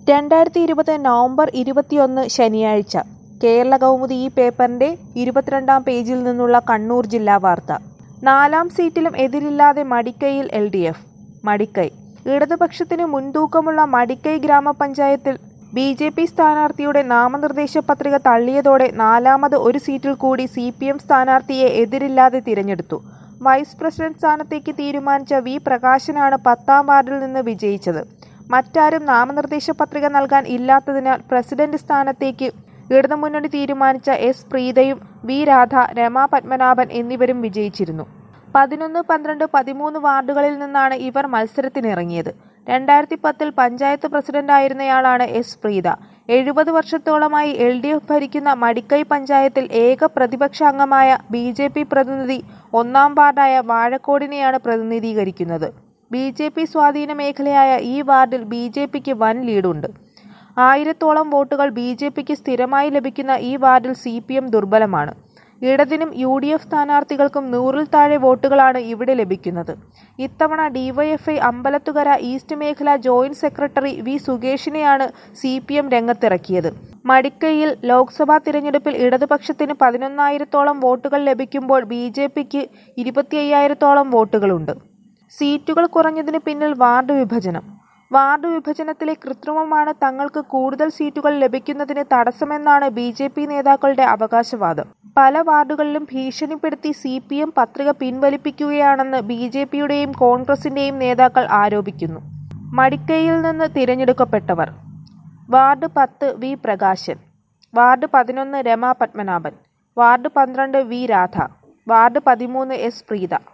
രണ്ടായിരത്തി ഇരുപത് നവംബർ ഇരുപത്തിയൊന്ന് ശനിയാഴ്ച കേരള കൗമുദി ഈ പേപ്പറിന്റെ ഇരുപത്തിരണ്ടാം പേജിൽ നിന്നുള്ള കണ്ണൂർ ജില്ലാ വാർത്ത നാലാം സീറ്റിലും എതിരില്ലാതെ മടിക്കൈയിൽ എൽ ഡി എഫ് മടിക്കൈ ഇടതുപക്ഷത്തിന് മുൻതൂക്കമുള്ള മടിക്കൈ ഗ്രാമപഞ്ചായത്തിൽ ബി ജെ പി സ്ഥാനാർത്ഥിയുടെ നാമനിർദ്ദേശ പത്രിക തള്ളിയതോടെ നാലാമത് ഒരു സീറ്റിൽ കൂടി സി പി എം സ്ഥാനാർത്ഥിയെ എതിരില്ലാതെ തിരഞ്ഞെടുത്തു വൈസ് പ്രസിഡന്റ് സ്ഥാനത്തേക്ക് തീരുമാനിച്ച വി പ്രകാശനാണ് പത്താം വാർഡിൽ നിന്ന് വിജയിച്ചത് മറ്റാരും നാമനിർദ്ദേശ പത്രിക നൽകാൻ ഇല്ലാത്തതിനാൽ പ്രസിഡന്റ് സ്ഥാനത്തേക്ക് ഇടതുമുന്നണി തീരുമാനിച്ച എസ് പ്രീതയും വി രാധ രമാ പത്മനാഭൻ എന്നിവരും വിജയിച്ചിരുന്നു പതിനൊന്ന് പന്ത്രണ്ട് പതിമൂന്ന് വാർഡുകളിൽ നിന്നാണ് ഇവർ മത്സരത്തിനിറങ്ങിയത് രണ്ടായിരത്തി പത്തിൽ പഞ്ചായത്ത് പ്രസിഡന്റായിരുന്നയാളാണ് എസ് പ്രീത എഴുപത് വർഷത്തോളമായി എൽ ഡി എഫ് ഭരിക്കുന്ന മടിക്കൈ പഞ്ചായത്തിൽ ഏക പ്രതിപക്ഷ അംഗമായ ബി ജെ പി പ്രതിനിധി ഒന്നാം വാർഡായ വാഴക്കോടിനെയാണ് പ്രതിനിധീകരിക്കുന്നത് ബി ജെ പി സ്വാധീന മേഖലയായ ഈ വാർഡിൽ ബി ജെ പിക്ക് വൻ ലീഡുണ്ട് ആയിരത്തോളം വോട്ടുകൾ ബി ജെ പിക്ക് സ്ഥിരമായി ലഭിക്കുന്ന ഈ വാർഡിൽ സി പി എം ദുർബലമാണ് ഇടതിനും യു ഡി എഫ് സ്ഥാനാർത്ഥികൾക്കും നൂറിൽ താഴെ വോട്ടുകളാണ് ഇവിടെ ലഭിക്കുന്നത് ഇത്തവണ ഡിവൈഎഫ്ഐ അമ്പലത്തുകര ഈസ്റ്റ് മേഖല joint secretary V സുകേഷിനെയാണ് C P M രംഗത്തിറക്കിയത് മടിക്കൈയിൽ Lok Sabha തിരഞ്ഞെടുപ്പിൽ ഇടതുപക്ഷത്തിന് പതിനൊന്നായിരത്തോളം വോട്ടുകൾ ലഭിക്കുമ്പോൾ ബി ജെ പിക്ക് ഇരുപത്തി അയ്യായിരത്തോളം വോട്ടുകളുണ്ട് സീറ്റുകൾ കുറഞ്ഞതിന് പിന്നിൽ വാർഡ് വിഭജനം വാർഡ് വിഭജനത്തിലെ കൃത്രിമമാണ് തങ്ങൾക്ക് കൂടുതൽ സീറ്റുകൾ ലഭിക്കുന്നതിന് തടസ്സമെന്നാണ് ബി ജെ പി നേതാക്കളുടെ അവകാശവാദം പല വാർഡുകളിലും ഭീഷണിപ്പെടുത്തി സി പി എം പത്രിക പിൻവലിപ്പിക്കുകയാണെന്ന് ബി ജെ പിയുടെയും കോൺഗ്രസിന്റെയും നേതാക്കൾ ആരോപിക്കുന്നു മടിക്കൈയിൽ നിന്ന് തിരഞ്ഞെടുക്കപ്പെട്ടവർ വാർഡ് പത്ത് വി പ്രകാശൻ വാർഡ് പതിനൊന്ന് രമാ പത്മനാഭൻ വാർഡ് പന്ത്രണ്ട് വി രാധ വാർഡ് പതിമൂന്ന് എസ് പ്രീത